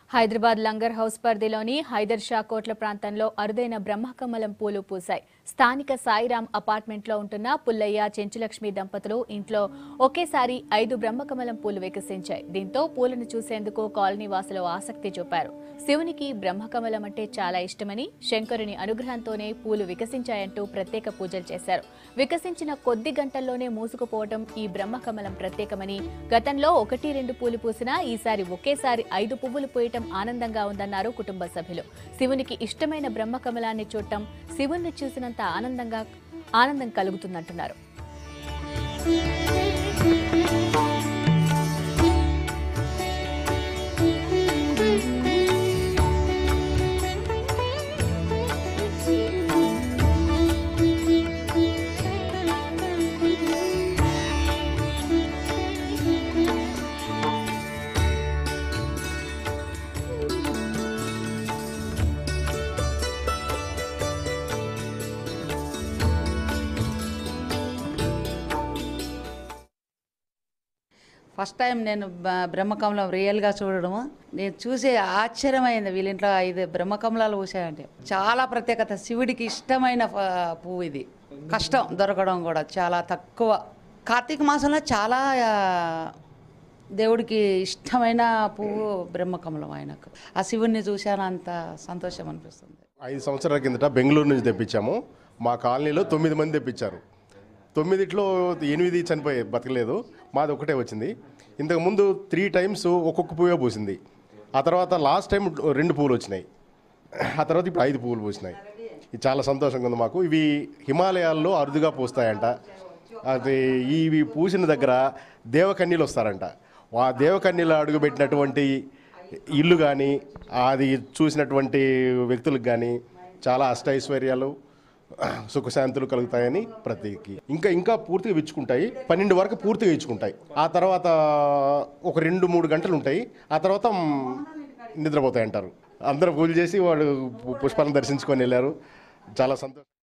Hyderabad langar house పరిధిలోని హైదర్ షా కోట్ల ప్రాంతంలో అరుదైన బ్రహ్మకమలం పూలు పూశాయి స్థానిక సాయిరాం అపార్ట్మెంట్లో ఉంటున్న పుల్లయ్య చెంచులక్ష్మి దంపతులు ఇంట్లో ఒకేసారి ఐదు బ్రహ్మకమలం పూలు వికసించాయి దీంతో పూలను చూసేందుకు కాలనీ వాసులు ఆసక్తి చూపారు శివునికి బ్రహ్మకమలం అంటే చాలా ఇష్టమని శంకరుని అనుగ్రహంతోనే పూలు వికసించాయంటూ ప్రత్యేక పూజలు చేశారు వికసించిన కొద్ది గంటల్లోనే మూసుకుపోవటం ఈ బ్రహ్మకమలం ప్రత్యేకమని గతంలో ఒకటి రెండు పూలు పూసినా ఈసారి ఒకేసారి ఐదు పువ్వులు పూయటం ఆనందంగా ఉందన్నారు కుటుంబ సభ్యులు శివునికి ఇష్టమైన బ్రహ్మకమలాన్ని చూడటం శివుణ్ణి చూసినంత ఆనందంగా ఆనందం కలుగుతుందంటున్నారు ఫస్ట్ టైం నేను బ- బ్రహ్మకమలం రియల్గా చూడడము నేను చూసే ఆశ్చర్యమైంది వీళ్ళింట్లో ఐదు బ్రహ్మకమలాలు పూసాయంటే చాలా ప్రత్యేకత శివుడికి ఇష్టమైన ఫ- పువ్వు ఇది కష్టం దొరకడం కూడా చాలా తక్కువ కార్తీక మాసంలో చాలా ఆ, దేవుడికి ఇష్టమైన పువ్వు బ్రహ్మకమలం ఆయనకు ఆ శివుడిని చూశాను అంత సంతోషం అనిపిస్తుంది ఐదు సంవత్సరాల కిందట బెంగళూరు నుంచి తెప్పించాము మా కాలనీలో తొమ్మిది మంది తెప్పించారు తొమ్మిదిట్లో ఎనిమిది చనిపోయి బతకలేదు మాది ఒకటే వచ్చింది ఇంతకుముందు త్రీ టైమ్స్ ఒక్కొక్క పువ్వే పూసింది ఆ తర్వాత లాస్ట్ టైం రెండు పువ్వులు వచ్చినాయి ఆ తర్వాత ఇప్పుడు ఐదు పువ్వులు పూసినాయి ఇది చాలా సంతోషంగా ఉంది మాకు ఇవి హిమాలయాల్లో అరుదుగా పూస్తాయంట అది ఇవి పూసిన దగ్గర దేవకన్యలు వస్తారంట ఆ దేవకన్యలు అడుగుపెట్టినటువంటి ఇల్లు కానీ అది చూసినటువంటి వ్యక్తులకు కానీ చాలా అష్టైశ్వర్యాలు సుఖశాంతులు కలుగుతాయని ప్రతీకి ఇంకా ఇంకా పూర్తిగా ఇచ్చుకుంటాయి పన్నెండు వరకు పూర్తిగా ఇచ్చుకుంటాయి ఆ తర్వాత ఒక రెండు మూడు గంటలు ఉంటాయి ఆ తర్వాత మ్, నిద్రపోతాయి అంటారు అందరూ పూజ చేసి వాడు పు- పుష్పాలను దర్శించుకొని వెళ్ళారు చాలా సంతోషం